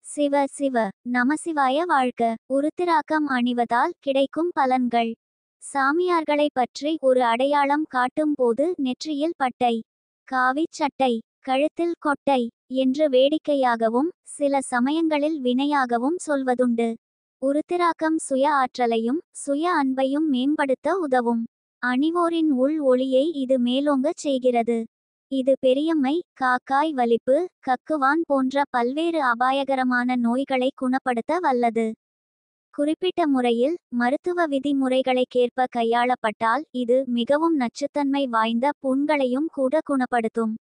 சிவ சிவ நமசிவாய வாழ்க உருத்திராக்கம் அணிவதால் கிடைக்கும் பலன்கள் சாமியார்களை பற்றி ஒரு அடையாளம் காட்டும் போது நெற்றியில் பட்டை காவிச் சட்டை கழுத்தில் கொட்டை என்று வேடிக்கையாகவும் சில சமயங்களில் வினையாகவும் சொல்வதுண்டு உருத்திராக்கம் சுய ஆற்றலையும் சுய அன்பையும் மேம்படுத்த உதவும் அணிவோரின் உள் ஒளியை இது மேலோங்கச் செய்கிறது இது பெரியம்மை காக்காய் வலிப்பு கக்குவான் போன்ற பல்வேறு அபாயகரமான நோய்களை குணப்படுத்த வல்லது குறிப்பிட்ட முறையில் மருத்துவ விதிமுறைகளுக்கேற்ப கையாளப்பட்டால் இது மிகவும் நச்சுத்தன்மை வாய்ந்த புண்களையும் கூட குணப்படுத்தும்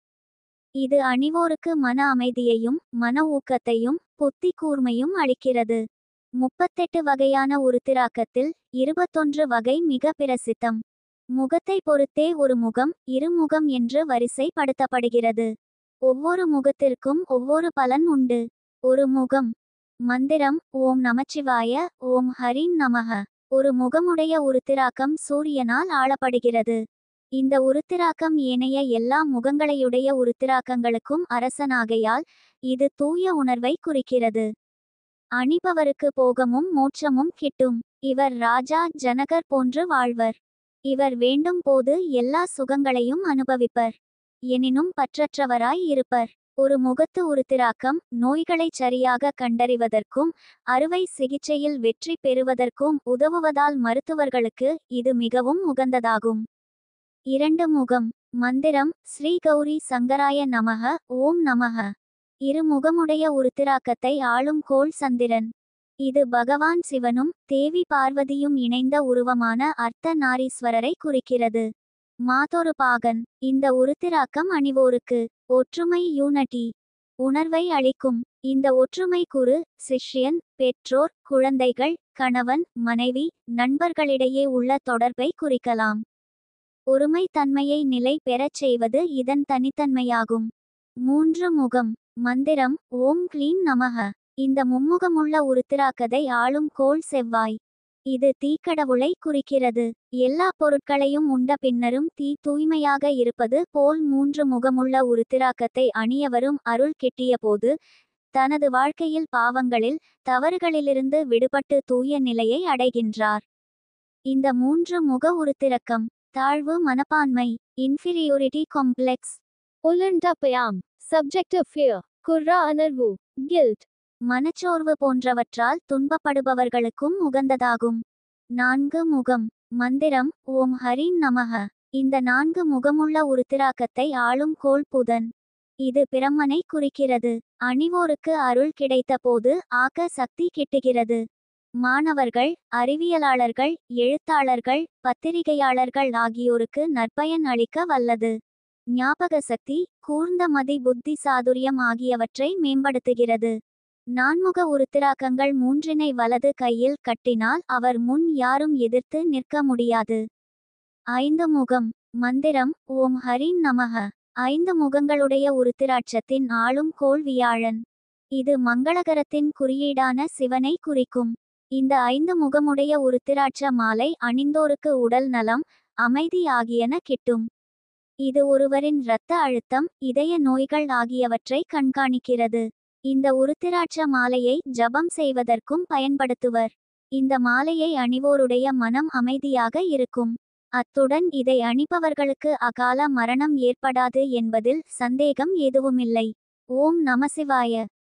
இது அணிவோருக்கு மன அமைதியையும் மன ஊக்கத்தையும் புத்தி கூர்மையும் அளிக்கிறது முப்பத்தெட்டு வகையான உருத்திராக்கத்தில் இருபத்தொன்று வகை மிக பிரசித்தம் முகத்தை பொறுத்தே ஒரு முகம் இருமுகம் என்று வரிசைப்படுத்தப்படுகிறது ஒவ்வொரு முகத்திற்கும் ஒவ்வொரு பலன் உண்டு ஒரு முகம் மந்திரம் ஓம் நமச்சிவாய ஓம் ஹரிம் நமக ஒரு முகமுடைய உருத்திராக்கம் சூரியனால் ஆளப்படுகிறது இந்த உருத்திராக்கம் ஏனைய எல்லா முகங்களையுடைய உருத்திராக்கங்களுக்கும் அரசனாகையால் இது தூய உணர்வை குறிக்கிறது அணிபவருக்கு போகமும் மோட்சமும் கிட்டும் இவர் ராஜா ஜனகர் போன்று வாழ்வர் இவர் வேண்டும் போது எல்லா சுகங்களையும் அனுபவிப்பர் எனினும் பற்றற்றவராய் இருப்பர் ஒரு முகத்து உருத்திராக்கம் நோய்களை சரியாக கண்டறிவதற்கும் அறுவை சிகிச்சையில் வெற்றி பெறுவதற்கும் உதவுவதால் மருத்துவர்களுக்கு இது மிகவும் உகந்ததாகும் இரண்டு முகம் மந்திரம் ஸ்ரீ கௌரி சங்கராய நமக ஓம் நமக இருமுகமுடைய உருத்திராக்கத்தை ஆளும் கோள் சந்திரன் இது பகவான் சிவனும் தேவி பார்வதியும் இணைந்த உருவமான அர்த்த நாரீஸ்வரரை குறிக்கிறது மாதொரு பாகன் இந்த உருத்திராக்கம் அணிவோருக்கு ஒற்றுமை யூனட்டி உணர்வை அளிக்கும் இந்த ஒற்றுமை கூறு சிஷ்யன் பெற்றோர் குழந்தைகள் கணவன் மனைவி நண்பர்களிடையே உள்ள தொடர்பை குறிக்கலாம் ஒருமை தன்மையை நிலை பெறச் செய்வது இதன் தனித்தன்மையாகும் மூன்று முகம் மந்திரம் ஓம் க்ளீம் நமக இந்த மும்முகமுள்ள உருத்திராக்கதை ஆளும் கோள் செவ்வாய் இது தீக்கடவுளை குறிக்கிறது எல்லா பொருட்களையும் உண்ட பின்னரும் தீ தூய்மையாக இருப்பது போல் மூன்று முகமுள்ள உருத்திராக்கத்தை அணியவரும் அருள் கிட்டியபோது தனது வாழ்க்கையில் பாவங்களில் தவறுகளிலிருந்து விடுபட்டு தூய நிலையை அடைகின்றார் இந்த மூன்று முக உருத்திரக்கம் தாழ்வு மனப்பான்மை இன்ஃபீரியோரிட்டி காம்ப்ளெக்ஸ் உலண்டப்பயாம் சப்ஜெக்டிவ் ஃபியர் குர்ரா அனர்வு கில்ட் மனச்சோர்வு போன்றவற்றால் துன்பப்படுபவர்களுக்கும் உகந்ததாகும் நான்கு முகம் மந்திரம் ஓம் ஹரிம் நமக இந்த நான்கு முகமுள்ள உருத்திராக்கத்தை ஆளும் கோள் புதன் இது பிரம்மனை குறிக்கிறது அணிவோருக்கு அருள் கிடைத்த போது ஆக்க சக்தி கிட்டுகிறது மாணவர்கள் அறிவியலாளர்கள் எழுத்தாளர்கள் பத்திரிகையாளர்கள் ஆகியோருக்கு நற்பயன் அளிக்க வல்லது ஞாபக சக்தி கூர்ந்த மதி புத்தி சாதுரியம் ஆகியவற்றை மேம்படுத்துகிறது நான்முக உருத்திராக்கங்கள் மூன்றினை வலது கையில் கட்டினால் அவர் முன் யாரும் எதிர்த்து நிற்க முடியாது ஐந்து முகம் மந்திரம் ஓம் ஹரிம் நமக ஐந்து முகங்களுடைய உருத்திராட்சத்தின் ஆளும் கோள் வியாழன் இது மங்களகரத்தின் குறியீடான சிவனை குறிக்கும் இந்த ஐந்து முகமுடைய உருத்திராட்ச மாலை அணிந்தோருக்கு உடல் நலம் அமைதி ஆகியன கிட்டும் இது ஒருவரின் இரத்த அழுத்தம் இதய நோய்கள் ஆகியவற்றை கண்காணிக்கிறது இந்த உருத்திராட்ச மாலையை ஜபம் செய்வதற்கும் பயன்படுத்துவர் இந்த மாலையை அணிவோருடைய மனம் அமைதியாக இருக்கும் அத்துடன் இதை அணிபவர்களுக்கு அகால மரணம் ஏற்படாது என்பதில் சந்தேகம் எதுவுமில்லை ஓம் நமசிவாய